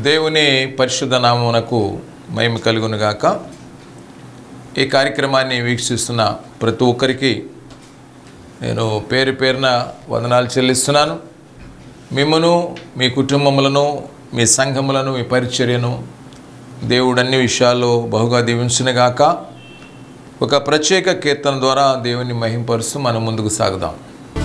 దేవుని పరిశుద్ధ నామమునకు మహిమ కలుగును గాక ఈ కార్యక్రమాన్ని వీక్షిస్తున్న ప్రతి ఒక్కరికి నేను పేరు పేరున వందనాలు చెల్లిస్తున్నాను మిమ్మను మీ కుటుంబములను మీ సంఘములను మీ పరిచర్యను దేవుడు అన్ని విషయాల్లో బహుగా దీవించునుగాక ఒక ప్రత్యేక కీర్తన ద్వారా దేవుని మహింపరుస్తూ మనం ముందుకు సాగుదాం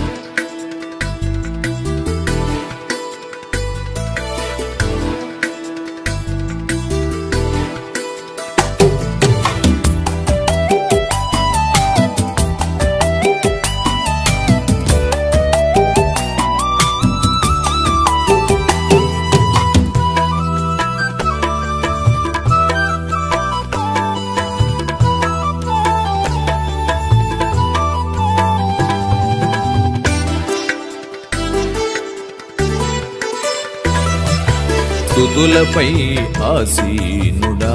స్తుతులపై ఆసీనుడా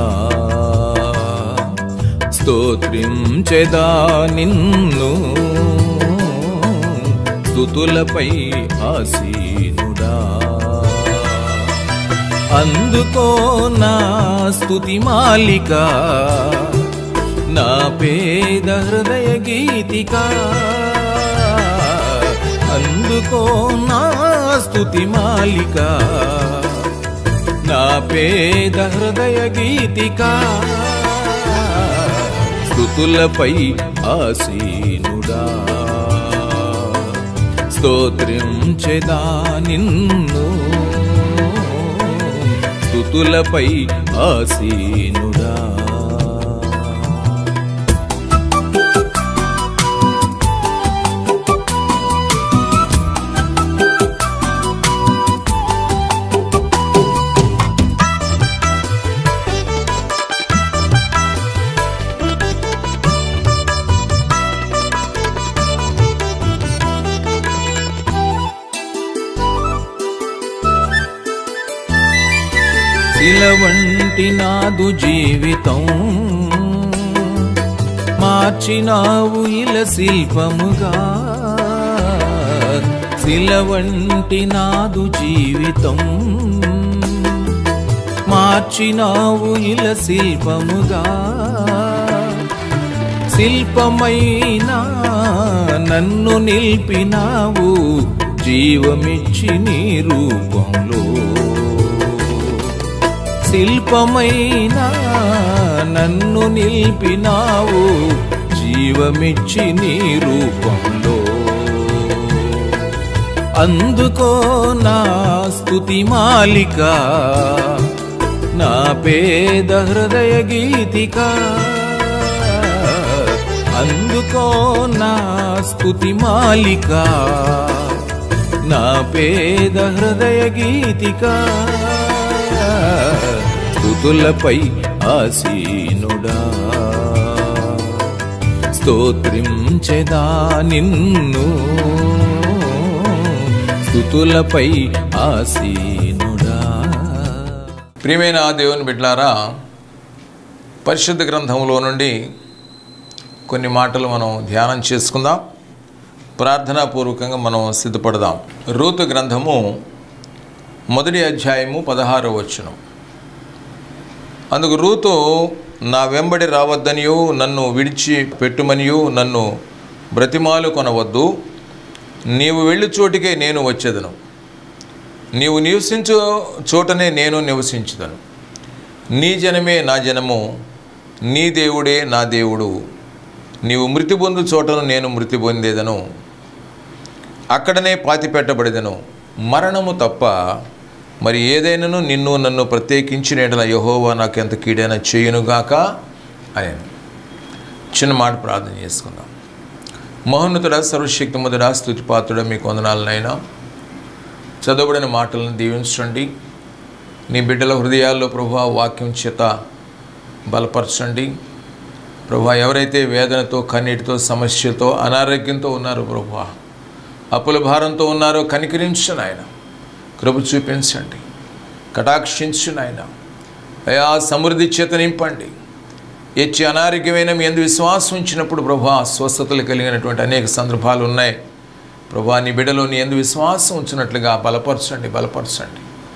స్తోత్రించెదా నిన్ను స్తుతులపై ఆసీనుడా అందుకో నా స్తుతి మాలిక నా పేద హృదయ గీతిక అందుకో నా స్తుతి మాలిక నా పేద హృదయ గీతిక స్థుతులపై ఆసీనుడా స్తోత్రించెదా నిన్ను స్థుతులపై ఆసీనుడా శిల వంటి నాదు జీవితం మార్చినావు ఇల శిల్పముగా శిల వంటి నాదు జీవితం మార్చినావు ఇల శిల్పముగా శిల్పమైనా నన్ను నిలిపినావు జీవమిచ్చి నీ రూపంలో శిల్పమైన నన్ను నిలిపినావు జీవమిచ్చి నీ రూపంలో అందుకో నా స్తుతి మాలిక నా పేద హృదయ గీతిక అందుకో నా స్తుతి మాలిక నా పేద హృదయ గీతిక స్థుతులపై ఆసీనుడా స్తోత్రించెదా నిన్ను స్థుతులపై ఆసీనుడా ప్రియమైన దేవుని బిడ్లారా పరిశుద్ధ గ్రంథంలో నుండి కొన్ని మాటలు మనం ధ్యానం చేసుకుందాం ప్రార్థనాపూర్వకంగా మనం సిద్ధపడదాం రూతు గ్రంథము మొదటి అధ్యాయము పదహారవ వచనం అందుకు రూతు నా వెంబడి రావద్దనియో నన్ను విడిచి పెట్టుమనియో నన్ను బ్రతిమాలు కొనవద్దు నీవు వెళ్ళు చోటికే నేను వచ్చేదను నీవు నివసించు చోటనే నేను నివసించుదను నీ జనమే నా జనము నీ దేవుడే నా దేవుడు నీవు మృతి పొందు చోటను నేను మృతి పొందేదను అక్కడనే పాతి పెట్టబడేదను మరణము తప్ప మరి ఏదైనాను నిన్ను నన్ను ప్రత్యేకించిన ఎడల యహోవా నాకు ఎంత కీడైనా చేయునుగాక అని చిన్న మాట ప్రార్థన చేసుకుందాం మహోన్నతుడ సర్వశక్తిమంతుడా స్థుతిపాత్రుడ మీకు వందనాలనైనా చదవబడిన మాటలను దీవించండి నీ బిడ్డల హృదయాల్లో ప్రభు వాక్యం చేత బలపరచండి ప్రభు ఎవరైతే వేదనతో కన్నీటితో సమస్యతో అనారోగ్యంతో ఉన్నారో ప్రభు అప్పుల భారంతో ఉన్నారో కనికరించను ఆయన కృప చూపించండి కటాక్షించు ఆయన అయా సమృద్ధి చేత నింపండి ఎచ్చి అనారోగ్యమైన మీ ఎందు విశ్వాసం ఉంచినప్పుడు ప్రభా స్వస్థతలు కలిగినటువంటి అనేక సందర్భాలు ఉన్నాయి ప్రభా నీ బిడ్డలో నీ ఎందు విశ్వాసం ఉంచినట్లుగా బలపరచండి బలపరచండి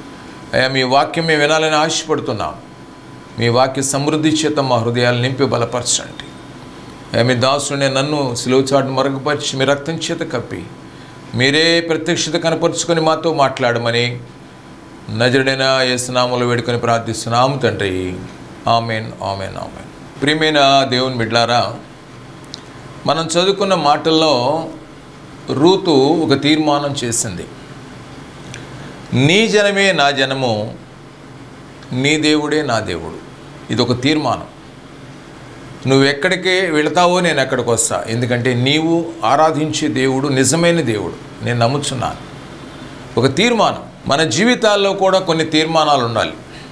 అయ్యా మీ వాక్యం మేము వినాలని ఆశపడుతున్నాం మీ వాక్య సమృద్ధి చేత మా హృదయాలు నింపి బలపరచండి అయ్యా మీ దాసుని నన్ను సిలువ చాటు మరుగుపరిచి మీ రక్తం చేత కప్పి మీరే ప్రత్యక్షత కనపరుచుకొని మాతో మాట్లాడమని నజరుడైన యేసునామలు వేడుకొని ప్రార్థిస్తున్నాము తండ్రి ఆమెన్ ఆమెన్ ఆమెన్ ప్రియమైన దేవుని బిడ్లారా మనం చదువుకున్న మాటల్లో రూతు ఒక తీర్మానం చేసింది నీ జనమే నా జనము నీ దేవుడే నా దేవుడు ఇది ఒక తీర్మానం నువ్వు ఎక్కడికి వెళతావో నేను ఎక్కడికి వస్తా ఎందుకంటే నీవు ఆరాధించే దేవుడు నిజమైన దేవుడు నేను నమ్ముచున్నాను ఒక తీర్మానం మన జీవితాల్లో కూడా కొన్ని తీర్మానాలు ఉండాలి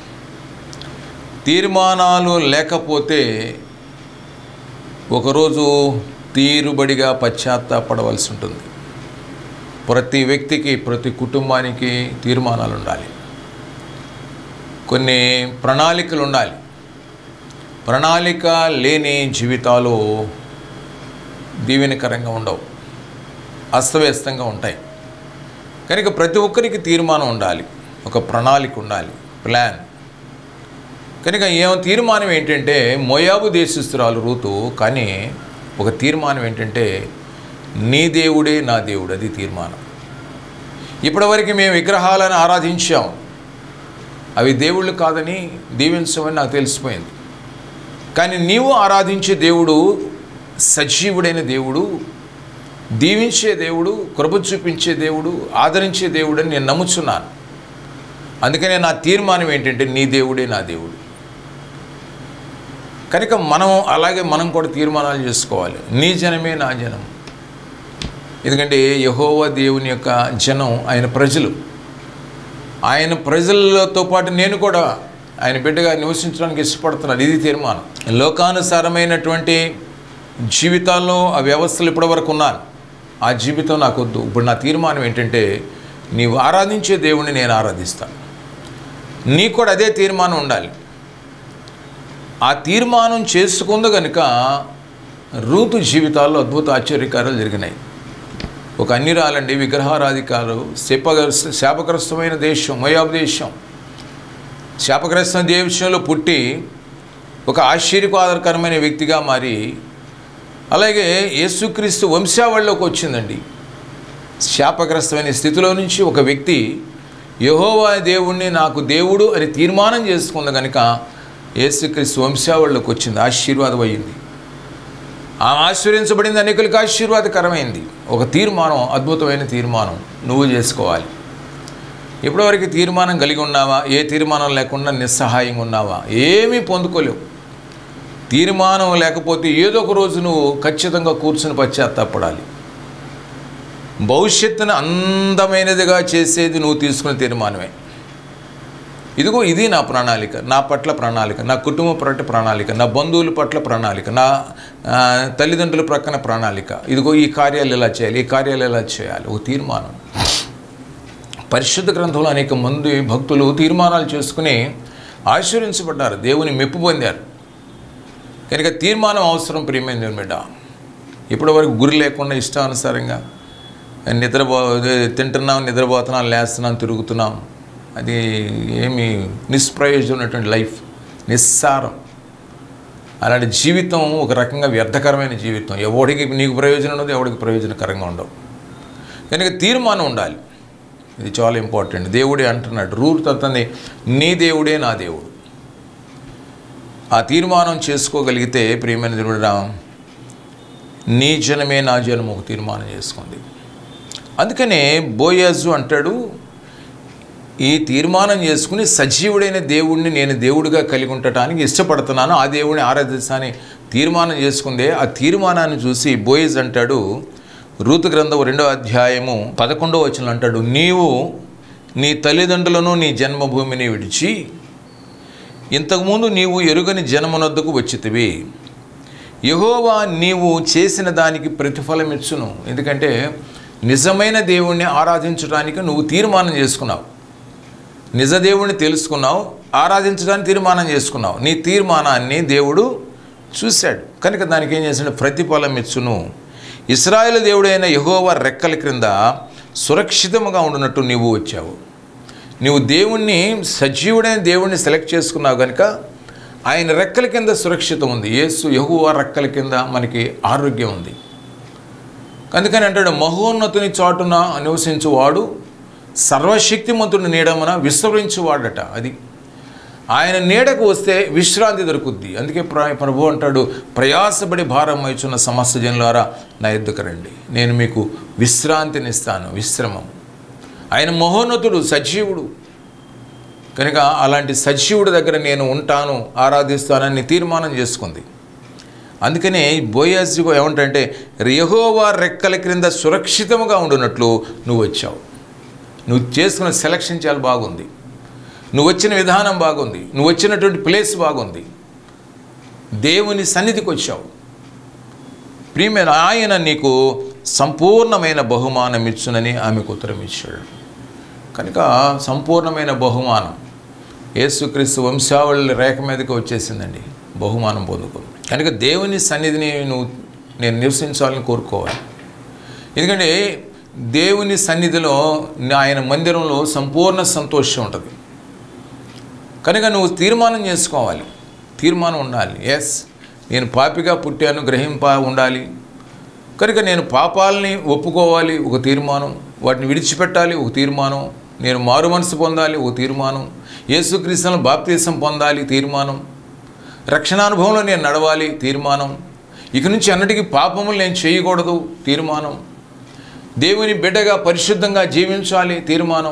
తీర్మానాలు లేకపోతే ఒకరోజు తీరుబడిగా పశ్చాత్తాపడవలసి ఉంటుంది ప్రతి వ్యక్తికి ప్రతి కుటుంబానికి తీర్మానాలు ఉండాలి కొన్ని ప్రణాళికలు ఉండాలి ప్రణాళిక లేని జీవితాలు దీవెనకరంగా ఉండవు అస్తవ్యస్తంగా ఉంటాయి కనుక ప్రతి ఒక్కరికి తీర్మానం ఉండాలి ఒక ప్రణాళిక ఉండాలి ప్లాన్ కనుక ఏం తీర్మానం ఏంటంటే మోయాబు దేశస్తురాలు రూతు కానీ ఒక తీర్మానం ఏంటంటే నీ దేవుడే నా దేవుడు అది తీర్మానం ఇప్పటివరకు మేము విగ్రహాలను ఆరాధించాం అవి దేవుళ్ళు కాదని దీవించమని నాకు తెలిసిపోయింది కానీ నీవు ఆరాధించే దేవుడు సజీవుడైన దేవుడు దీవించే దేవుడు కృప చూపించే దేవుడు ఆదరించే దేవుడు అని నేను నమ్ముచున్నాను అందుకనే నా తీర్మానం ఏంటంటే నీ దేవుడే నా దేవుడు కనుక మనం అలాగే మనం కూడా తీర్మానాలు చేసుకోవాలి నీ జనమే నా జనం ఎందుకంటే యహోవా దేవుని యొక్క జనం ఆయన ప్రజలు ఆయన ప్రజలతో పాటు నేను కూడా ఆయన బిడ్డగా నివసించడానికి ఇష్టపడుతున్నాను ఇది తీర్మానం లోకానుసారమైనటువంటి జీవితాల్లో ఆ వ్యవస్థలు ఇప్పటివరకు ఉన్నాను ఆ జీవితం నాకు వద్దు ఇప్పుడు నా తీర్మానం ఏంటంటే నీవు ఆరాధించే దేవుణ్ణి నేను ఆరాధిస్తాను నీకు కూడా అదే తీర్మానం ఉండాలి ఆ తీర్మానం చేసుకుంది కనుక రూతు జీవితాల్లో అద్భుత ఆశ్చర్యకారాలు జరిగినాయి ఒక అన్నిరాలండి విగ్రహారాధికారు శాప శాపగ్రస్తమైన దేశం మయాబ్ దేశం శాపగ్రస్త దేశంలో పుట్టి ఒక ఆశ్చర్యకారకరమైన వ్యక్తిగా మారి అలాగే యేసుక్రీస్తు వంశావళిలోకి వచ్చిందండి శాపగ్రస్తమైన స్థితిలో నుంచి ఒక వ్యక్తి యహోవా దేవుణ్ణి నాకు దేవుడు అని తీర్మానం చేసుకుంది కనుక యేసుక్రీస్తు వంశావళిలోకి వచ్చింది ఆశీర్వాదం అయ్యింది ఆమె ఆశీర్వించబడింది అనేకులకు ఆశీర్వాదకరమైంది ఒక తీర్మానం అద్భుతమైన తీర్మానం నువ్వు చేసుకోవాలి ఇప్పటివరకు తీర్మానం కలిగి ఉన్నావా ఏ తీర్మానం లేకుండా నిస్సహాయంగా ఉన్నావా ఏమీ పొందుకోలేవు తీర్మానం లేకపోతే ఏదో ఒక రోజు నువ్వు ఖచ్చితంగా కూర్చుని పశ్చాత్తాపడాలి భవిష్యత్తును అందమైనదిగా చేసేది నువ్వు తీసుకున్న తీర్మానమే ఇదిగో ఇది నా ప్రణాళిక నా పట్ల ప్రణాళిక నా కుటుంబం పట్ల ప్రణాళిక నా బంధువుల పట్ల ప్రణాళిక నా ఆ, తల్లిదండ్రుల ప్రక్కన ప్రణాళిక ఇదిగో ఈ కార్యాలు ఎలా చేయాలి ఈ కార్యాలు ఎలా చేయాలి ఒక తీర్మానం పరిశుద్ధ గ్రంథంలో అనేక మంది భక్తులు తీర్మానాలు చేసుకుని ఆశీర్వించబడ్డారు దేవుని మెప్పు పొందారు కనుక తీర్మానం అవసరం ప్రియమైన దేవుని బిడ్డ ఇప్పటి వరకు గురి లేకుండా ఇష్టానుసారంగా నిద్రపో తింటున్నాం నిద్రపోతున్నాం లేస్తున్నాం తిరుగుతున్నాం అది ఏమి నిష్ప్రయోజనమైనటువంటి లైఫ్ నిస్సారం అలాంటి జీవితం ఒక రకంగా వ్యర్థకరమైన జీవితం ఎవడికి నీకు ప్రయోజనం ఉండదు ఎవడికి ప్రయోజనకరంగా ఉండవు కనుక తీర్మానం ఉండాలి ఇది చాలా ఇంపార్టెంట్ దేవుడే అంటున్నాడు రూల్ తత్తంది నీ దేవుడే నా దేవుడు ఆ తీర్మానం చేసుకోగలిగితే ప్రియమైన దేవుడు నీ జనమే నా జనం ఒక తీర్మానం చేసుకుంది అందుకనే బోయాజు అంటాడు ఈ తీర్మానం చేసుకుని సజీవుడైన దేవుడిని నేను దేవుడిగా కలిగి ఉండటానికి ఇష్టపడుతున్నాను ఆ దేవుడిని ఆరాధిస్తానని తీర్మానం చేసుకుందే ఆ తీర్మానాన్ని చూసి బోయజ్ అంటాడు రూతు గ్రంథం రెండో అధ్యాయము పదకొండో వచనం అంటాడు నీవు నీ తల్లిదండ్రులను నీ జన్మభూమిని విడిచి ఇంతకుముందు నీవు ఎరుగని జనమునొద్దకు వచ్చితివి యహోవా నీవు చేసిన దానికి ప్రతిఫలం ఇచ్చును ఎందుకంటే నిజమైన దేవుణ్ణి ఆరాధించడానికి నువ్వు తీర్మానం చేసుకున్నావు నిజ దేవుణ్ణి తెలుసుకున్నావు ఆరాధించడానికి తీర్మానం చేసుకున్నావు నీ తీర్మానాన్ని దేవుడు చూశాడు కనుక దానికి ఏం చేశాడు ప్రతిఫలం ఇచ్చును ఇస్రాయేల్ దేవుడైన యహోవా రెక్కల క్రింద సురక్షితముగా ఉండునట్టు నీవు వచ్చావు నువ్వు దేవుణ్ణి సజీవుడైన దేవుణ్ణి సెలెక్ట్ చేసుకున్నావు కనుక ఆయన రెక్కల కింద సురక్షితం ఉంది యేసు యహువా రెక్కల కింద మనకి ఆరోగ్యం ఉంది అందుకని అంటాడు మహోన్నతుని చాటున నివసించువాడు సర్వశక్తిమంతుని నీడమున విస్తరించువాడట అది ఆయన నీడకు వస్తే విశ్రాంతి దొరుకుద్ది అందుకే ప్ర- ప్రభు అంటాడు ప్రయాసపడి భారం వచ్చున్న సమస్త జనులారా నా ఎద్దుకు రండి నేను మీకు విశ్రాంతినిస్తాను విశ్రమం ఆయన మహోన్నతుడు సజీవుడు కనుక అలాంటి సజీవుడి దగ్గర నేను ఉంటాను ఆరాధిస్తానని తీర్మానం చేసుకుంది అందుకనే బోయాజీగో ఏమంటే యెహోవా రెక్కల క్రింద సురక్షితముగా ఉండునట్లు నువ్వు వచ్చావు నువ్వు చేసుకున్న సెలక్షన్ చాలా బాగుంది నువ్వు వచ్చిన విధానం బాగుంది నువ్వు వచ్చినటువంటి ప్లేస్ బాగుంది దేవుని సన్నిధికి వచ్చావు ప్రియమైన ఆయన నీకు సంపూర్ణమైన బహుమానం ఇచ్చునని ఆమెకు ఉత్తరం ఇచ్చాడు కనుక సంపూర్ణమైన బహుమానం యేసుక్రీస్తు వంశావళి రేఖ మీదకి వచ్చేసిందండి బహుమానం పొందుకుంది కనుక దేవుని సన్నిధిని నువ్వు నేను నివసించాలని కోరుకోవాలి ఎందుకంటే దేవుని సన్నిధిలో ఆయన మందిరంలో సంపూర్ణ సంతోషం ఉంటుంది కనుక నువ్వు తీర్మానం చేసుకోవాలి తీర్మానం ఉండాలి ఎస్ నేను పాపిగా పుట్టాను గ్రహింప ఉండాలి కనుక నేను పాపాలని ఒప్పుకోవాలి ఒక తీర్మానం వాటిని విడిచిపెట్టాలి ఒక తీర్మానం నేను మారు మనసు పొందాలి ఒక తీర్మానం యేసుక్రీస్తులను బాప్తీసం పొందాలి తీర్మానం రక్షణానుభవంలో నేను నడవాలి తీర్మానం ఇక నుంచి అన్నిటికీ పాపములు నేను చేయకూడదు తీర్మానం దేవుని బిడ్డగా పరిశుద్ధంగా జీవించాలి తీర్మానం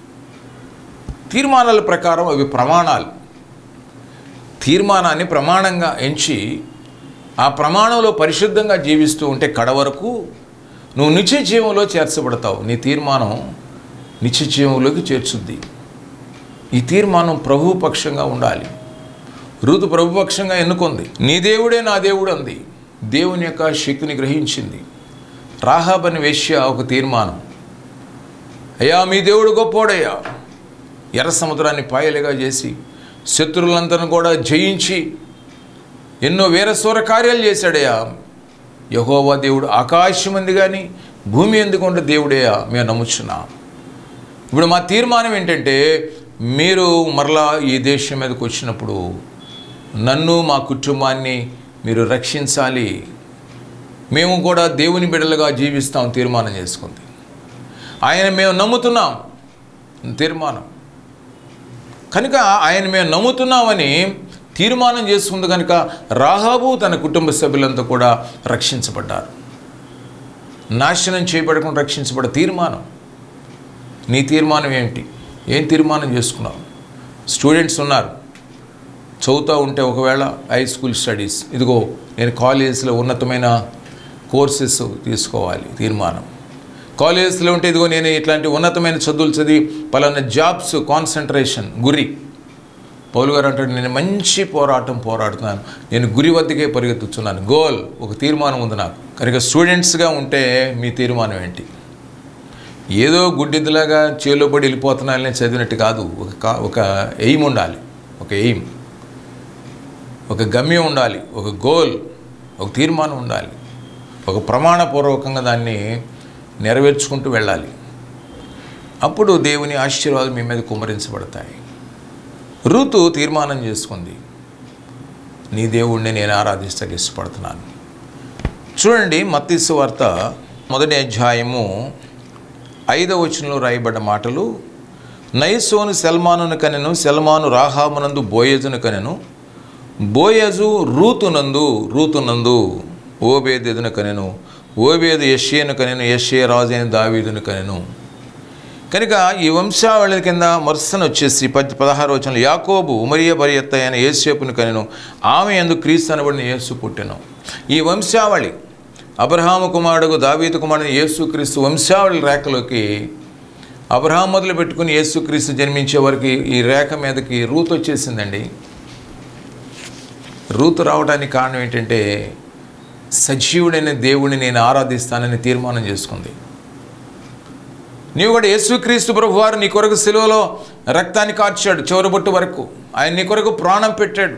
తీర్మానాల ప్రకారం అవి ప్రమాణాలు తీర్మానాన్ని ప్రమాణంగా ఎంచి ఆ ప్రమాణంలో పరిశుద్ధంగా జీవిస్తూ ఉంటే కడ వరకు నువ్వు నిత్య జీవంలో చేర్చబడతావు నీ తీర్మానం నిత్య జీవంలోకి చేర్చుద్ది ఈ తీర్మానం ప్రభు పక్షంగా ఉండాలి ఋతు ప్రభుపక్షంగా ఎన్నుకుంది నీ దేవుడే నా దేవుడు అంది దేవుని యొక్క శక్తిని గ్రహించింది రాహాబని వేశ్య ఒక తీర్మానం అయ్యా మీ దేవుడు గొప్పోడయ్యా ఎర్ర సముద్రాన్ని పాయలుగా చేసి శత్రువులందరిని కూడా జయించి ఎన్నో వీరసూర కార్యాలు చేశాడయ్యా యహోవా దేవుడు ఆకాశం ఉంది కానీ భూమి ఎందుకు ఉండే దేవుడయ్యా మేము నమ్ముచున్నాం ఇప్పుడు మా తీర్మానం ఏంటంటే మీరు మరలా ఈ దేశం మీదకి వచ్చినప్పుడు నన్ను మా కుటుంబాన్ని మీరు రక్షించాలి మేము కూడా దేవుని బిడ్డలుగా జీవిస్తాం తీర్మానం చేసుకుంది ఆయన మేము నమ్ముతున్నాం తీర్మానం కనుక ఆయన మేము నమ్ముతున్నామని తీర్మానం చేసుకుంది కనుక రాహాబు తన కుటుంబ సభ్యులంతా కూడా రక్షించబడ్డారు నాశనం చేయబడకుండా రక్షించబడ తీర్మానం నీ తీర్మానం ఏమిటి ఏం తీర్మానం చేసుకున్నావు స్టూడెంట్స్ ఉన్నారు చదువుతూ ఉంటే ఒకవేళ హై స్కూల్ స్టడీస్ ఇదిగో నేను కాలేజెస్లో ఉన్నతమైన కోర్సెస్ తీసుకోవాలి తీర్మానం కాలేజెస్లో ఉంటే ఇదిగో నేను ఇట్లాంటి ఉన్నతమైన చదువులు చదివి పలానా జాబ్స్ కాన్సన్ట్రేషన్ గురి పౌలు గారు అంటాడు నేను మంచి పోరాటం పోరాడుతున్నాను నేను గురి వద్దకే పరిగెత్తుతున్నాను గోల్ ఒక తీర్మానం ఉంది నాకు కనుక స్టూడెంట్స్గా ఉంటే మీ తీర్మానం ఏంటి ఏదో గుడ్డిద్దులాగా చేలో పడి వెళ్ళిపోతున్నానని చదివినట్టు కాదు ఒక కా- ఒక ఎయిమ్ ఉండాలి ఒక ఎయిమ్ ఒక గమ్యం ఉండాలి ఒక గోల్ ఒక తీర్మానం ఉండాలి ఒక ప్రమాణపూర్వకంగా దాన్ని నెరవేర్చుకుంటూ వెళ్ళాలి అప్పుడు దేవుని ఆశీర్వాదాలు మీ మీద కుమ్మరించబడతాయి ఋతు తీర్మానం చేసుకుంది నీ దేవుణ్ణి నేను ఆరాధిస్తాకి ఇష్టపడుతున్నాను చూడండి మత్తీసు వార్త మొదటి అధ్యాయము ఐదవ వచనంలో రాయబడ్డ మాటలు నైసోను సెల్మానును కనెను సెల్మాను రాహామునందు బోయజును కనెను బోయజు రూతునందు రూతునందు ఓబేదెదును కనెను ఓబేదు యష్యేను కనెను యష్యే రాజైన దావీదును కనెను కనుక ఈ వంశావళి కింద మరుసన వచ్చేసి పద్ పదహారు వచనంలో యాకోబు ఉమరియ భరియత్త అయిన యేసేపును కనెను ఆమె ఎందు క్రీస్తు అనబడిన యేసు పుట్టెను ఈ వంశావళి అబ్రహాము కుమారుడు దావీదు కుమారుడు యేసుక్రీస్తు వంశావళి రేఖలోకి అబ్రహాం మొదలు పెట్టుకుని యేసుక్రీస్తు జన్మించే వరకు ఈ రేఖ మీదకి రూత్ వచ్చేసిందండి రూతు రావడానికి కారణం ఏంటంటే సజీవుడైన దేవుడిని నేను ఆరాధిస్తానని తీర్మానం చేసుకుంది నీవు కూడా యేసుక్రీస్తు ప్రభు వారు నీ కొరకు సెలవులో రక్తాన్ని కార్చాడు చివరిబొట్టు వరకు ఆయన నీ కొరకు ప్రాణం పెట్టాడు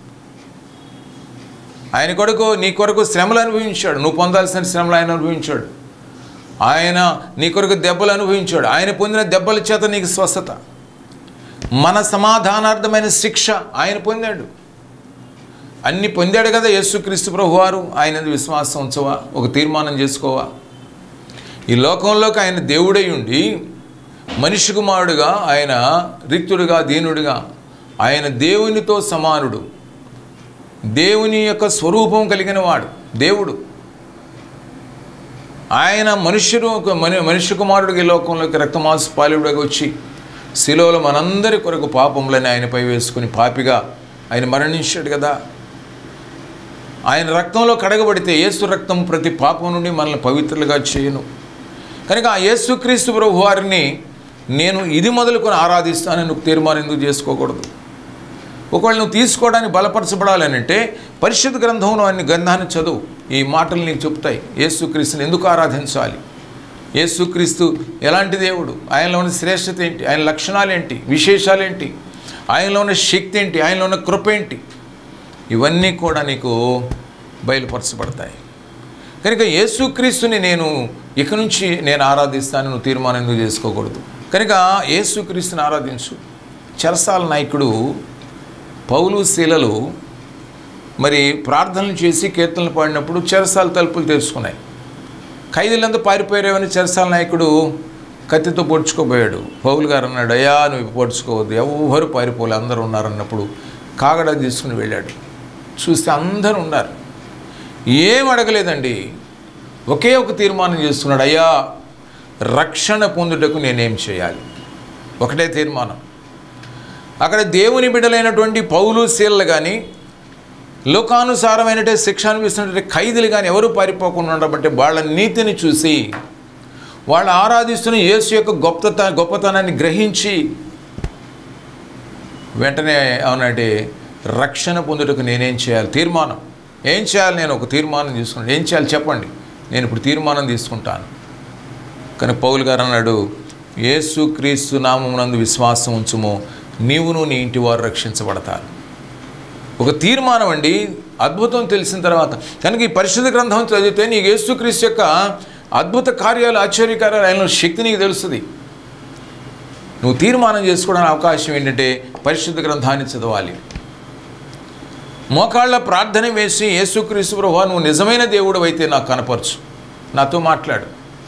ఆయన కొరకు నీ కొరకు శ్రమలు అనుభవించాడు నువ్వు పొందాల్సిన శ్రమలు ఆయన అనుభవించాడు ఆయన నీ కొరకు దెబ్బలు అనుభవించాడు ఆయన పొందిన దెబ్బల చేత నీకు స్వస్థత మన సమాధానార్థమైన శిక్ష ఆయన పొందాడు అన్ని పొందాడు కదా యేసుక్రీస్తు ప్రభువారు ఆయన యందు విశ్వాసం ఉంచవా ఒక తీర్మానం చేసుకోవా ఈ లోకంలోకి ఆయన దేవుడై ఉండి మనిషి కుమారుడుగా ఆయన రిక్తుడుగా దీనుడిగా ఆయన దేవునితో సమానుడు దేవుని యొక్క స్వరూపం కలిగిన వాడు దేవుడు ఆయన మనుష్యుడు మన- మనుష్య కుమారుడికి ఈ లోకంలోకి రక్తమాసు పాలుడుగా వచ్చి శిలోలో మనందరి కొరకు పాపములని ఆయనపై వేసుకుని పాపిగా ఆయన మరణించాడు కదా ఆయన రక్తంలో కడగబడితే యేసు రక్తం ప్రతి పాపం నుండి మనల్ని పవిత్రులుగా చేయను కనుక ఆ యేసుక్రీస్తు ప్రభు వారిని నేను ఇది మొదలుకొని ఆరాధిస్తానని నువ్వు తీర్మానం ఎందుకు చేసుకోకూడదు ఒకవేళ నువ్వు తీసుకోవడానికి బలపరచబడాలని అంటే పరిశుద్ధ గ్రంథంలో అన్ని గ్రంథాన్ని చదువు ఈ మాటలు నీకు చెప్తాయి యేసుక్రీస్తుని ఎందుకు ఆరాధించాలి యేసుక్రీస్తు ఎలాంటి దేవుడు ఆయనలో ఉన్న శ్రేష్టత ఏంటి ఆయన లక్షణాలు ఏంటి విశేషాలు ఏంటి ఆయనలో ఉన్న శక్తి ఏంటి ఆయనలో ఉన్న కృప ఏంటి ఇవన్నీ కూడా నీకు బయలుపరచబడతాయి కనుక యేసుక్రీస్తుని నేను ఇక నుంచి నేను ఆరాధిస్తాను నువ్వు తీర్మానం ఎందుకు చేసుకోకూడదు కనుక యేసుక్రీస్తుని ఆరాధించు చెరసాల నాయకుడు పౌలు శీలలు మరి ప్రార్థనలు చేసి కీర్తనలు పాడినప్పుడు చెరసాల తలుపులు తెరుచుకున్నాయి ఖైదీలంతా పారిపోయారేమని చెరసాల నాయకుడు కత్తితో పొడుచుకోబోయాడు పౌలు గారు అన్నాడు అయ్యా నువ్వు పొడుచుకోవద్దు ఎవరు పారిపోలే అందరూ ఉన్నారన్నప్పుడు కాగడ తీసుకుని వెళ్ళాడు చూస్తే అందరూ ఉన్నారు ఏం అడగలేదండి ఒకే ఒక తీర్మానం చేస్తున్నాడు అయ్యా రక్షణ పొందుటకు నేనేం చేయాలి ఒకటే తీర్మానం అక్కడ దేవుని బిడ్డలైనటువంటి పౌలు శీలలు కానీ లోకానుసారమైనటే శిక్ష అనిపిస్తున్నటువంటి ఖైదీలు కానీ ఎవరు పారిపోకుండా ఉండబట్టి వాళ్ళ నీతిని చూసి వాళ్ళు ఆరాధిస్తున్న యేసు యొక్క గొప్పత గొప్పతనాన్ని గ్రహించి వెంటనే అవునంటే రక్షణ పొందుటకు నేనేం చేయాలి తీర్మానం ఏం చేయాలి నేను ఒక తీర్మానం తీసుకున్నాను ఏం చేయాలి చెప్పండి నేను ఇప్పుడు తీర్మానం తీసుకుంటాను కానీ పౌలు గారు అన్నాడు యేసు క్రీస్తు నామమునందు విశ్వాసం ఉంచుము నీవును నీ ఇంటి వారు రక్షించబడతారు ఒక తీర్మానం అండి అద్భుతం తెలిసిన తర్వాత కనుక ఈ పరిశుద్ధ గ్రంథం చదివితే నీకు యేసుక్రీస్తు యొక్క అద్భుత కార్యాలు ఆశ్చర్యకార్యాలు ఆయనలో శక్తి నీకు తెలుస్తుంది నువ్వు తీర్మానం చేసుకోవడానికి అవకాశం ఏంటంటే పరిశుద్ధ గ్రంథాన్ని చదవాలి మోకాళ్ళ ప్రార్థన వేసి యేసుక్రీస్తు ప్రభు నువ్వు నిజమైన దేవుడు అయితే నాకు కనపరచు నాతో మాట్లాడు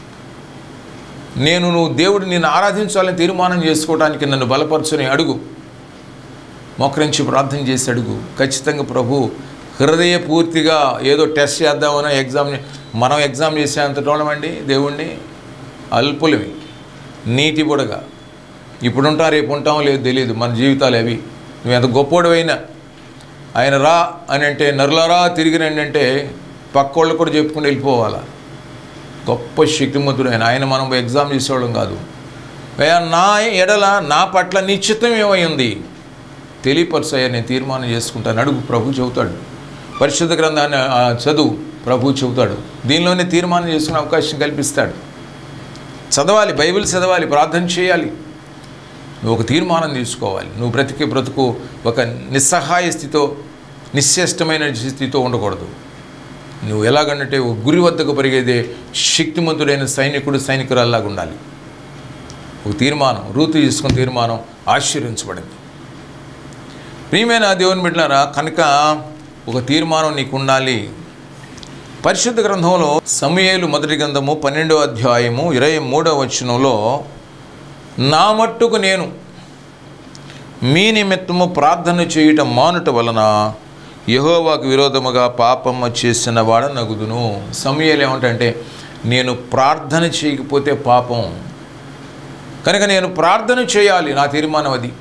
నేను నువ్వు దేవుడు నిన్ను ఆరాధించాలని తీర్మానం చేసుకోవడానికి నన్ను బలపరచుని అడుగు మోకరించి ప్రార్థన చేసి అడుగు ఖచ్చితంగా ప్రభు హృదయ పూర్తిగా ఏదో టెస్ట్ చేద్దామనో ఎగ్జామ్ మనం ఎగ్జామ్ చేసేంత టోళమండి దేవుణ్ణి అల్పులవి నీటి బుడగా ఇప్పుడు ఉంటాం రేపు ఉంటాం లేదు తెలియదు మన జీవితాలు అవి నువ్వు ఎంత గొప్పోడివైనా ఆయన రా అని అంటే నరులరా తిరిగి రండి అంటే పక్కోళ్ళు కూడా చెప్పుకుని వెళ్ళిపోవాలా గొప్ప శక్తిమంతుడు ఆయన ఆయన మనం ఎగ్జామ్ చేసేవాళ్ళం కాదు అయ్యా నా ఎడల నా పట్ల నిశ్చితం ఏమైంది తెలియపరచయ్యా నేను తీర్మానం చేసుకుంటాను అడుగు ప్రభు చెబుతాడు పరిశుద్ధ గ్రంథాన్ని ఆ, చదువు ప్రభు చెబుతాడు దీనిలోనే తీర్మానం చేసుకునే అవకాశం కల్పిస్తాడు చదవాలి బైబిల్ చదవాలి ప్రార్థన చేయాలి నువ్వు ఒక తీర్మానం తీసుకోవాలి నువ్వు బ్రతికే బ్రతుకు ఒక నిస్సహాయ స్థితితో నిశ్చేష్టమైన స్థితితో ఉండకూడదు నువ్వు ఎలాగంటే ఒక గురి వద్దకు పరిగేదే శక్తిమంతుడైన సైనికుడు సైనికురాల్లాగా ఉండాలి ఒక తీర్మానం రూతు తీసుకున్న తీర్మానం ఆశ్చర్యించబడింది ప్రియమైన దేవుని బిడ్డలారా కనుక ఒక తీర్మానం నీకు ఉండాలి పరిశుద్ధ గ్రంథంలో సమయేలు మొదటి గ్రంథము పన్నెండవ అధ్యాయము ఇరవై మూడవ వచనంలో నా మట్టుకు నేను మీ నిమిత్తము ప్రార్థన చేయుట మానుట వలన యహోవాకు విరోధముగా పాపమ్మ చేసిన వాడ నగుదును సమయాలు ఏమంటే నేను ప్రార్థన చేయకపోతే పాపం కనుక నేను ప్రార్థన చేయాలి నా తీర్మానం అది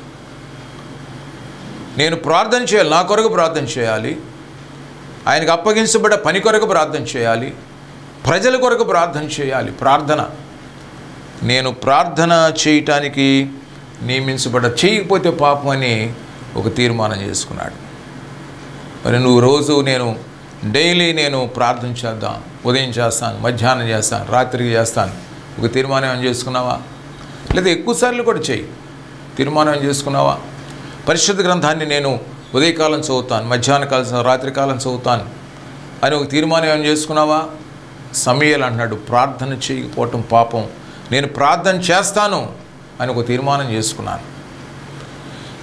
నేను ప్రార్థన చేయాలి నా కొరకు ప్రార్థన చేయాలి ఆయనకు అప్పగించబడ్డ పని కొరకు ప్రార్థన చేయాలి ప్రజల కొరకు ప్రార్థన చేయాలి ప్రార్థన నేను ప్రార్థన చేయటానికి నియమించబడ్డ చేయకపోతే పాపం అని ఒక తీర్మానం చేసుకున్నాడు మరి నువ్వు రోజు నేను డైలీ నేను ప్రార్థన చేద్దాం ఉదయం చేస్తాను మధ్యాహ్నం చేస్తాను రాత్రికి చేస్తాను ఒక తీర్మానం ఏం చేసుకున్నావా లేదా ఎక్కువసార్లు కూడా చేయి తీర్మానం ఏం చేసుకున్నావా పరిశుద్ధ గ్రంథాన్ని నేను ఉదయకాలం చదువుతాను మధ్యాహ్న కాలం రాత్రికాలం చదువుతాను అని ఒక తీర్మానం ఏం చేసుకున్నావా సమయాలు అంటున్నాడు ప్రార్థన చేయకపోవటం పాపం నేను ప్రార్థన చేస్తాను అని ఒక తీర్మానం చేసుకున్నాను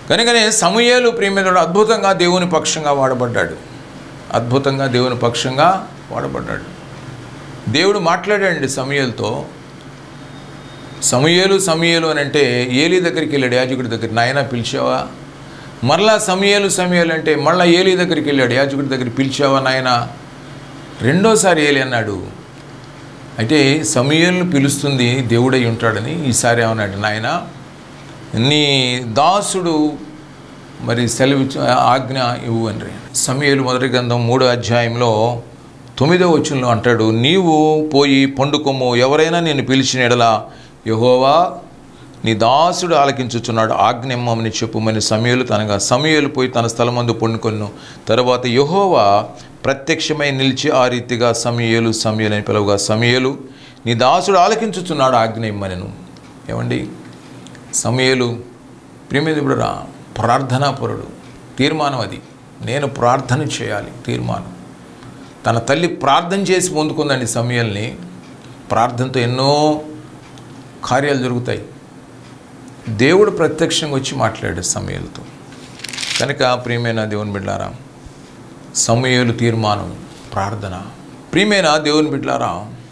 కనుకనే సమూయేలు ప్రేమితుడు అద్భుతంగా దేవుని పక్షంగా వాడబడ్డాడు అద్భుతంగా దేవుని పక్షంగా వాడబడ్డాడు దేవుడు మాట్లాడాడండి సమూయేలుతో సమూయేలు సమూయేలు అని అంటే ఏలి దగ్గరికి వెళ్ళాడు యాజకుడి దగ్గర నాయన పిలిచావా మరలా సమూయేలు సమూయేలు అంటే మళ్ళా ఏలి దగ్గరికి వెళ్ళాడు యాజకుడి దగ్గర పిలిచావా నాయన రెండోసారి ఏలి అన్నాడు అయితే సమూయేలును పిలుస్తుంది దేవుడై ఉంటాడని ఈసారి ఏమన్నాడు నాయన నీ దాసుడు మరి సెలవు ఆజ్ఞ ఇవ్వు అని సమయలు మొదటి గ్రంథం మూడో అధ్యాయంలో తొమ్మిదో వచనంలో అంటాడు నీవు పోయి పండుకొమ్ము ఎవరైనా నేను పిలిచిన ఎడల యహోవా నీ దాసుడు ఆలకించుచున్నాడు ఆజ్ఞమ్మని చెప్పుమని సమయలు తనగా సమయలు పోయి తన స్థలమందు పండుకొను తర్వాత యహోవా ప్రత్యక్షమై నిలిచి ఆ రీతిగా సమయలు సమయలు అని పిలవగా సమయలు నీ దాసుడు ఆలకించుచున్నాడు ఆజ్ఞ ఇమ్మనను ఏమండి సమయలు ప్రేమిదుడురా ప్రార్థనాపరుడు తీర్మానం అది నేను ప్రార్థన చేయాలి తీర్మానం తన తల్లి ప్రార్థన చేసి పొందుకుందండి సమయల్ని ప్రార్థనతో ఎన్నో కార్యాలు జరుగుతాయి దేవుడు ప్రత్యక్షంగా వచ్చి మాట్లాడాడు సమయలతో కనుక ప్రియమైన దేవుని బిడ్డారా సమయలు తీర్మానం ప్రార్థన ప్రియమైన దేవుని బిడ్డారా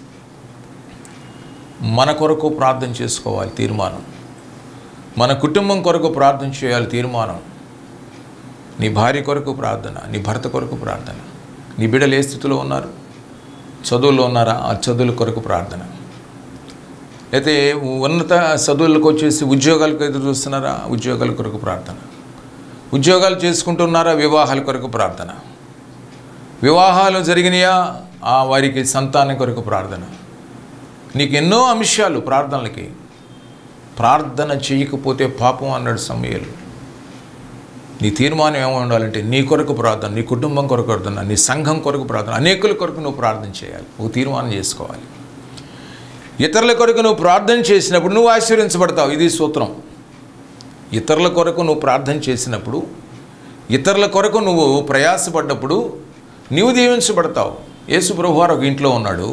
మన కొరకు ప్రార్థన చేసుకోవాలి తీర్మానం మన కుటుంబం కొరకు ప్రార్థన చేయాలి తీర్మానం నీ భార్య కొరకు ప్రార్థన నీ భర్త కొరకు ప్రార్థన నీ బిడ్డలు ఏ స్థితిలో ఉన్నారు చదువుల్లో ఉన్నారా ఆ చదువుల కొరకు ప్రార్థన అయితే ఉన్నత చదువులకు వచ్చేసి ఉద్యోగాలకు ఎదురు చూస్తున్నారా ఉద్యోగాల కొరకు ప్రార్థన ఉద్యోగాలు చేసుకుంటున్నారా వివాహాల కొరకు ప్రార్థన వివాహాలు జరిగినాయా ఆ వారికి సంతానం కొరకు ప్రార్థన నీకు ఎన్నో అంశాలు ప్రార్థనలకి ప్రార్థన చేయకపోతే పాపం అన్నాడు సమయాలు నీ తీర్మానం ఏమై ఉండాలంటే నీ కొరకు ప్రార్థన నీ కుటుంబం కొరకు ప్రార్థన నీ సంఘం కొరకు ప్రార్థన అనేకుల కొరకు నువ్వు ప్రార్థన చేయాలి ఒక తీర్మానం చేసుకోవాలి ఇతరుల కొరకు నువ్వు ప్రార్థన చేసినప్పుడు నువ్వు ఆశీర్వించబడతావు ఇది సూత్రం ఇతరుల కొరకు నువ్వు ప్రార్థన చేసినప్పుడు ఇతరుల కొరకు నువ్వు ప్రయాసపడ్డప్పుడు నీవు దీవించబడతావు యేసు ప్రభువారు ఒక ఇంట్లో ఉన్నాడు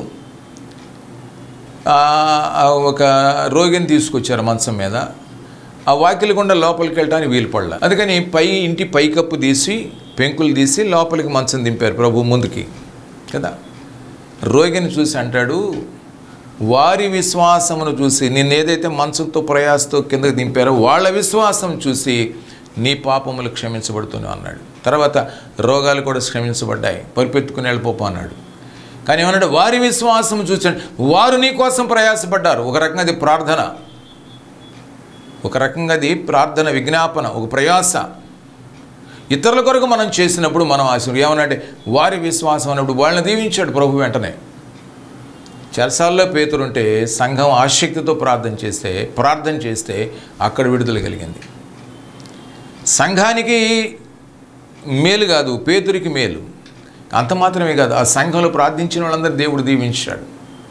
ఆ ఒక రోగిని తీసుకొచ్చారు మంచం మీద ఆ వాకిలి గుండా లోపలికి వెళ్ళడానికి వీలు పడలే అందుకని పై ఇంటి పైకప్పు తీసి పెంకులు తీసి లోపలికి మంచం దింపారు ప్రభు ముందుకి కదా రోగిని చూసి అంటాడు వారి విశ్వాసమును చూసి నిన్ను ఏదైతే మంచంతో ప్రయాసతో కిందకి దింపారో వాళ్ళ విశ్వాసం చూసి నీ పాపములు క్షమించబడుతున్నావు అన్నాడు తర్వాత రోగాలు కూడా క్షమించబడ్డాయి పరిపెత్తుకుని వెళ్ళిపోపో అన్నాడు కానీ ఏమన్నాడు వారి విశ్వాసం చూసండి వారు నీ కోసం ప్రయాసపడ్డారు ఒక రకంగా అది ప్రార్థన ఒక రకంగా అది ప్రార్థన విజ్ఞాపన ఒక ప్రయాస ఇతరుల కొరకు మనం చేసినప్పుడు మనం ఆశ ఏమనంటే వారి విశ్వాసం అన్నప్పుడు వాళ్ళని దీవించాడు ప్రభు వెంటనే చెరసాల్లో పేతురుంటే సంఘం ఆసక్తితో ప్రార్థన చేస్తే ప్రార్థన చేస్తే అక్కడ విడుదల కలిగింది సంఘానికి మేలు కాదు పేతురికి మేలు అంత మాత్రమే కాదు ఆ సంఘంలో ప్రార్థించిన వాళ్ళందరూ దేవుడు దీవించాడు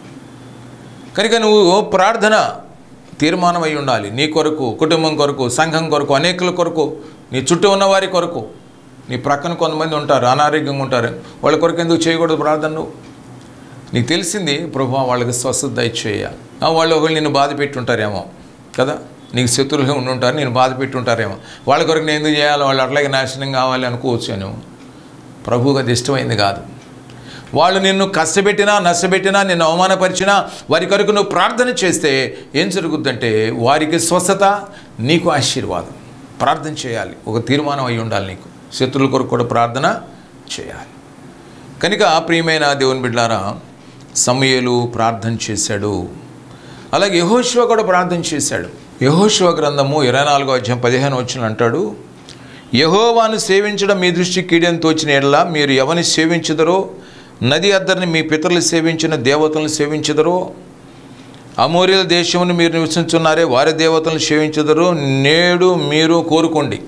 కనుక నువ్వు ప్రార్థన తీర్మానం అయి ఉండాలి నీ కొరకు కుటుంబం కొరకు సంఘం కొరకు అనేకుల కొరకు నీ చుట్టూ ఉన్న వారి కొరకు నీ ప్రక్కన కొంతమంది ఉంటారు అనారోగ్యంగా ఉంటారు వాళ్ళ కొరకు ఎందుకు చేయకూడదు ప్రార్థన నువ్వు నీకు తెలిసింది ప్రభు వాళ్ళకి స్వస్థత దయచేయ ఆ, వాళ్ళు ఒకళ్ళు నిన్ను బాధ పెట్టుంటారేమో కదా నీకు శత్రువులుగా ఉండి ఉంటారు నేను బాధ పెట్టుంటారేమో వాళ్ళ కొరకు నేను ఎందుకు చేయాలి వాళ్ళు అట్లాగే నాశనం కావాలి అనుకోవచ్చు అని ప్రభువుకి అది ఇష్టమైంది కాదు వాళ్ళు నిన్ను కష్టపెట్టినా నష్టపెట్టినా నిన్ను అవమానపరిచినా వారి కొరకు నువ్వు ప్రార్థన చేస్తే ఏం జరుగుద్దంటే వారికి స్వస్థత నీకు ఆశీర్వాదం ప్రార్థన చేయాలి ఒక తీర్మానం అయి ఉండాలి నీకు శత్రువుల కొరకు కూడా ప్రార్థన చేయాలి కనుక ప్రియమైన దేవుని బిడ్డారా సమయలు ప్రార్థన చేశాడు అలాగే యహోశివ కూడా ప్రార్థన చేశాడు యహోశివ గ్రంథము ఇరవై నాలుగో అధ్యాయం పదిహేను వచ్చిన అంటాడు యహోవాను సేవించడం మీ దృష్టి కీడని తోచిన ఎడల మీరు ఎవరిని సేవించదరో నది అద్దరిని మీ పితరులు సేవించిన దేవతలను సేవించదరో అమూర్యుల దేశమును మీరు నివసించున్నారే వారి దేవతలను సేవించదరో నేడు మీరు కోరుకోండి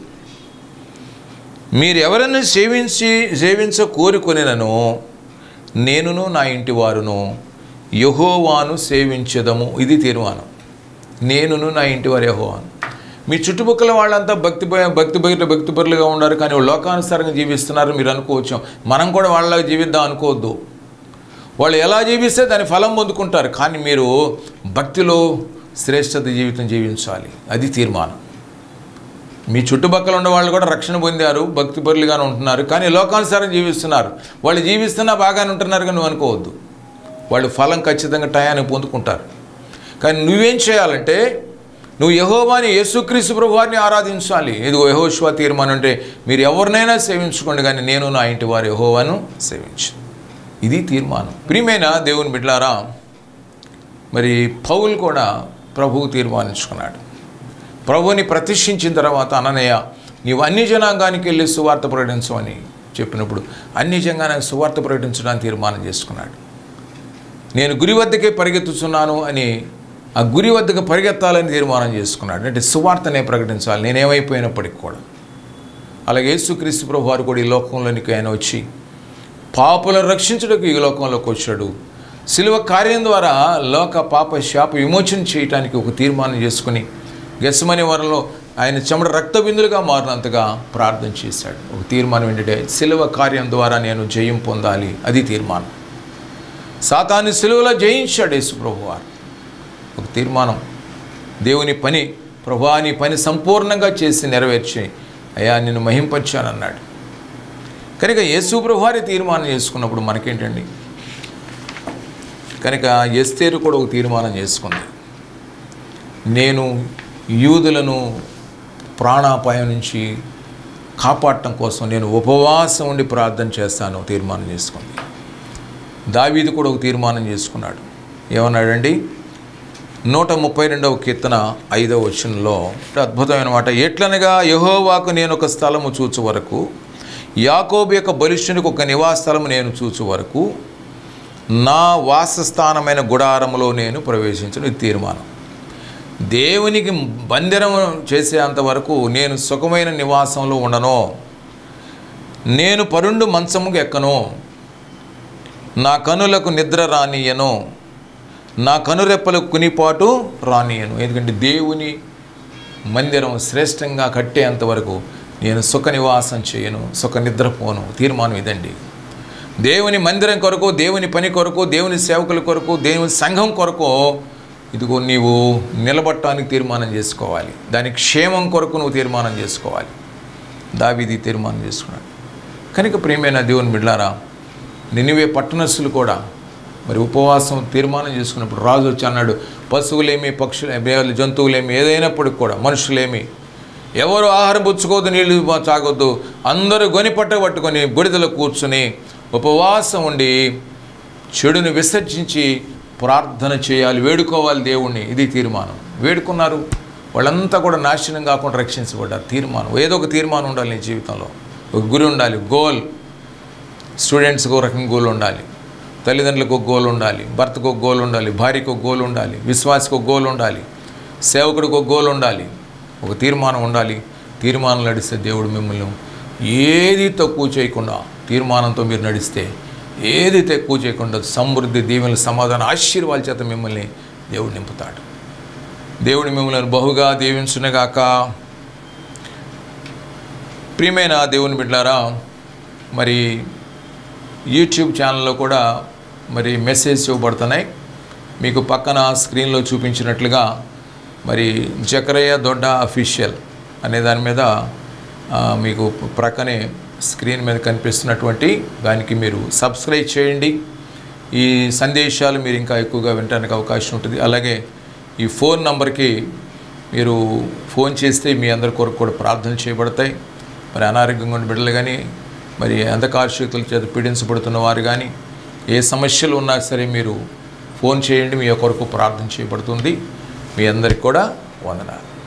మీరు ఎవరైనా సేవించి సేవించ కోరుకొనినను నేనును నా ఇంటి వారును యహోవాను సేవించదము ఇది తీర్మానం నేనును నా ఇంటి వారు యహోవాను మీ చుట్టుపక్కల వాళ్ళంతా భక్తి భయ- భక్తి భక్తి భక్తిపరులుగా ఉన్నారు కానీ వాళ్ళు లోకానుసారంగా జీవిస్తున్నారు మీరు అనుకోవచ్చు మనం కూడా వాళ్ళలాగా జీవిద్దాం అనుకోవద్దు వాళ్ళు ఎలా జీవిస్తే దాని ఫలం పొందుకుంటారు కానీ మీరు భక్తిలో శ్రేష్టత జీవితం జీవించాలి అది తీర్మానం మీ చుట్టుపక్కల ఉన్న వాళ్ళు కూడా రక్షణ పొందారు భక్తి పరులుగానే ఉంటున్నారు కానీ లోకానుసారం జీవిస్తున్నారు వాళ్ళు జీవిస్తున్నా బాగానే ఉంటున్నారు కానీ నువ్వు అనుకోవద్దు వాళ్ళు ఫలం ఖచ్చితంగా టయాన్ని పొందుకుంటారు కానీ నువ్వేం చేయాలంటే నువ్వు యహోవాని యేసుక్రీస్తు ప్రభువారిని ఆరాధించాలి ఇదిగో యహోశ్వా తీర్మానం అంటే మీరు ఎవరినైనా సేవించుకోండి కానీ నేను నా ఇంటి వారి యహోవాను సేవించు ఇది తీర్మానం ప్రియమైన దేవుని బిడ్లారా మరి పౌలు కూడా ప్రభువు తీర్మానించుకున్నాడు ప్రభువుని ప్రతిష్ఠించిన తర్వాత అననయ్య నీవు అన్ని జనాంగానికి వెళ్ళి సువార్త ప్రకటించమని చెప్పినప్పుడు అన్ని జనాంగానికి సువార్త ప్రకటించడానికి తీర్మానం చేసుకున్నాడు నేను గురి వద్దకే పరిగెత్తుతున్నాను అని ఆ గురి వద్దకు పరిగెత్తాలని తీర్మానం చేసుకున్నాడు అంటే సువార్తనే ప్రకటించాలి నేనేమైపోయినప్పటికి కూడా అలాగే యేసుక్రీస్తు ప్రభు వారు కూడా ఈ లోకంలోనికి ఆయన వచ్చి పాపులను రక్షించుటకు ఈ లోకంలోకి వచ్చాడు సిలువ కార్యం ద్వారా లోక పాప శాప విమోచన చేయటానికి ఒక తీర్మానం చేసుకుని గెస్మని వరంలో ఆయన చెమట రక్త బిందులుగా మారినంతగా ప్రార్థన చేశాడు ఒక తీర్మానం ఏంటంటే సిలువ కార్యం ద్వారా నేను జయం పొందాలి అది తీర్మానం సాతాన్ని సిలువలో జయించాడు యేసు ప్రభువారు ఒక తీర్మానం దేవుని పని ప్రభా నీ పని సంపూర్ణంగా చేసి నెరవేర్చి అయ్యా నిన్ను మహింపరిచానన్నాడు కనుక యేసు ప్రభువారి తీర్మానం చేసుకున్నప్పుడు మనకేంటండి కనుక ఎస్తేరు కూడా ఒక తీర్మానం చేసుకుంది నేను యూదులను ప్రాణాపాయం నుంచి కాపాడటం కోసం నేను ఉపవాసం ఉండి ప్రార్థన చేస్తాను తీర్మానం చేసుకుంది దావీదు కూడా ఒక తీర్మానం చేసుకున్నాడు ఏమన్నాడండి నూట ముప్పై రెండవ కీర్తన ఐదవ వచనంలో అద్భుతమైన మాట ఎట్లనగా యహోవాకు నేను ఒక స్థలము చూచు వరకు యాకోబు యొక్క బలిష్ఠునికి ఒక నివాస స్థలము నేను చూచు వరకు నా వాసస్థానమైన గుడారములో నేను ప్రవేశించను ఇది తీర్మానం దేవునికి బందిరం చేసేంత వరకు నేను సుఖమైన నివాసంలో ఉండను నేను పరుండు మంచముకు ఎక్కను నా కనులకు నిద్ర రానియను నా కనురెప్పలకు కునిపాటు రానియను ఎందుకంటే దేవుని మందిరం శ్రేష్టంగా కట్టేంత వరకు నేను సుఖ నివాసం చేయను సుఖ నిద్రపోను తీర్మానం ఇదండి దేవుని మందిరం కొరకు దేవుని పని కొరకు దేవుని సేవకుల కొరకు దేవుని సంఘం కొరకు ఇదిగో నీవు నిలబట్టడానికి తీర్మానం చేసుకోవాలి దాని క్షేమం కొరకు నువ్వు తీర్మానం చేసుకోవాలి దావిది తీర్మానం చేసుకున్నాడు కనుక ప్రియమైన దేవుని బిడ్లారా నినివే పట్టణస్థులు కూడా మరి ఉపవాసం తీర్మానం చేసుకున్నప్పుడు రాజు వచ్చి అన్నాడు పశువులేమి పక్షులు జంతువులేమి ఏదైనప్పటికి కూడా మనుషులేమి ఎవరు ఆహారం పుచ్చుకోవద్దు నీళ్లు తాగొద్దు అందరూ గొనిపట్ట పట్టుకొని బుడిదలో కూర్చుని ఉపవాసం ఉండి చెడుని విసర్జించి ప్రార్థన చేయాలి వేడుకోవాలి దేవుణ్ణి ఇది తీర్మానం వేడుకున్నారు వాళ్ళంతా కూడా నాశనం కాకుండా రక్షించబడ్డారు తీర్మానం ఏదో ఒక తీర్మానం ఉండాలి నీ జీవితంలో ఒక గురి ఉండాలి గోల్ స్టూడెంట్స్కి ఒక రకం గోల్ ఉండాలి తల్లిదండ్రులకు ఒక గోల్ ఉండాలి భర్తకు ఒక గోల్ ఉండాలి భార్యకు ఒక గోల్ ఉండాలి విశ్వాసకు ఒక గోల్ ఉండాలి సేవకుడికి ఒక గోల్ ఉండాలి ఒక తీర్మానం ఉండాలి తీర్మానం నడిస్తే దేవుడు మిమ్మల్ని ఏది తక్కువ చేయకుండా తీర్మానంతో మీరు నడిస్తే ఏది తక్కువ చేయకుండా సమృద్ధి దీవెన సమాధానం ఆశీర్వాద చేత మిమ్మల్ని దేవుడు నింపుతాడు దేవుడు మిమ్మల్ని బహుగా దీవించునగాక ప్రియమైన దేవుని బిడ్డారా మరి యూట్యూబ్ ఛానల్లో కూడా మరి మెసేజ్ ఇవ్వబడుతున్నాయి మీకు పక్కన స్క్రీన్లో చూపించినట్లుగా మరి జకరయ్య దొడ్డ అఫీషియల్ అనే దాని మీద ఆ, మీకు ప్రక్కనే స్క్రీన్ మీద కనిపిస్తున్నటువంటి దానికి మీరు సబ్స్క్రైబ్ చేయండి ఈ సందేశాలు మీరు ఇంకా ఎక్కువగా వినడానికి అవకాశం ఉంటుంది అలాగే ఈ ఫోన్ నంబర్కి మీరు ఫోన్ చేస్తే మీ అందరి కొరకు కూడా ప్రార్థన చేయబడతాయి మరి అనారోగ్యంగా ఉన్న బిడ్డలు కానీ మరి అంధకార శక్తుల చేత పీడించబడుతున్న వారు కానీ ఏ సమస్యలు ఉన్నా సరే మీరు ఫోన్ చేయండి మీ కొరకు ప్రార్థన చేయబడుతుంది మీ అందరికి కూడా వందనాలు